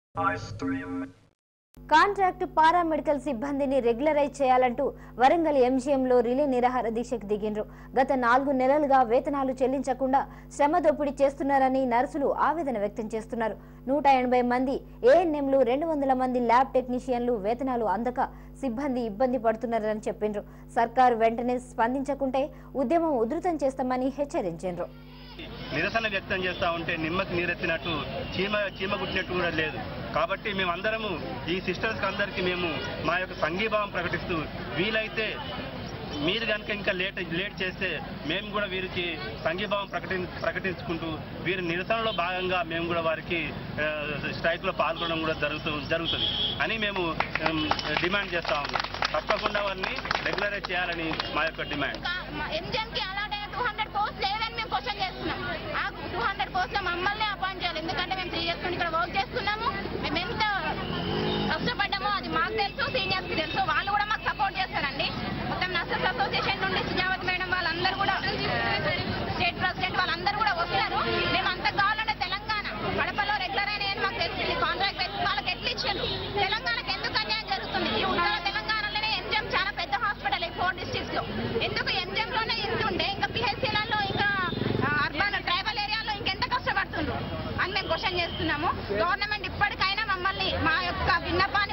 contract paramedical సిబ్బందిని regularise చేయాలంటూ Warangal ఎంజీఎంలో relay నిరాహార దీక్షకు దిగిండ్రు గత నాలుగు నెలలుగా వేతనాలు చెల్లించకుండా శ్రమ దోపిడీ చేస్తున్నారని నర్సులు ఆవేదన వ్యక్తం చేస్తున్నారు నూట ఎనభై మంది ఏఎన్ఎంలు రెండు వందల మంది ల్యాబ్ టెక్నీషియన్లు వేతనాలు అందక సిబ్బంది ఇబ్బంది పడుతున్నారని చెప్పిండ్రు సర్కారు వెంటనే స్పందించకుంటే ఉద్యమం ఉధృతం చేస్తామని హెచ్చరించిండ్రు నిరసన వ్యక్తం చేస్తా ఉంటే నిమ్మకి నీరెత్తినట్టు చీమ చీమ గుట్టినట్టు కూడా లేదు కాబట్టి మేమందరము ఈ సిస్టర్స్ అందరికీ మేము మా యొక్క సంఘీభావం ప్రకటిస్తూ వీలైతే మీరు కనుక ఇంకా లేట్ లేట్ చేస్తే మేము కూడా వీరికి సంఘీభావం ప్రకటి ప్రకటించుకుంటూ వీరి నిరసనలో భాగంగా మేము కూడా వారికి ఆ, స్ట్రైక్లో పాల్గొనడం కూడా జరుగుతూ జరుగుతుంది అని మేము ఉమ్, డిమాండ్ చేస్తా ఉన్నాం తప్పకుండా వారిని రెగ్యులరైజ్ చేయాలని మా యొక్క డిమాండ్ ఎంజిఎం కి అలాగే టూ హండ్రెడ్ పోస్ట్ లేదని మేము క్వశ్చన్ చేస్తున్నాం ఆ టూ హండ్రెడ్ పోస్ట్ లో మమ్మల్ని అపాయింట్ చేయాలి ఎందుకంటే మేము త్రీ ఇయర్స్ నుండి ఇక్కడ వర్క్ చేస్తున్నాము మేము ఎంత కష్టపడ్డామో అది మాకు తెలుసు సీనియర్స్ కి తెలుసు వాళ్ళు కూడా మాకు సపోర్ట్ చేస్తారండి మొత్తం నర్సెస్ అసోసియేషన్ నుండి సుజావత్ మేడం వాళ్ళందరూ కూడా స్టేట్ ప్రెసిడెంట్ వాళ్ళందరూ కూడా వస్తున్నారు మేము అంత కావాలంటే తెలంగాణ కడపలో రెగ్యులర్ అయిన అని మాకు తెలిసింది కాంట్రాక్ట్ బేసిస్ వాళ్ళకి ఎట్లా ఇచ్చారు తెలంగాణకి ఎందుకు అన్యాయం జరుగుతుంది ఈ ఉత్తర తెలంగాణలోనే ఎంజిఎం చాలా పెద్ద హాస్పిటల్ ఈ ఫోర్ డిస్ట్రిక్ట్స్ లో ఎందుకు ఎంజిఎం లోనే ఇంత ఉండే ఇంకా పిహెచ్సీలలో ఇంకా అర్బన్ ట్రైబల్ ఏరియాలో ఇంకెంత కష్టపడుతుండ్రు అని మేము క్వశ్చన్ చేస్తున్నాము గవర్నమెంట్ ఇప్పటికైనా మమ్మల్ని మా యొక్క విన్నపాన్ని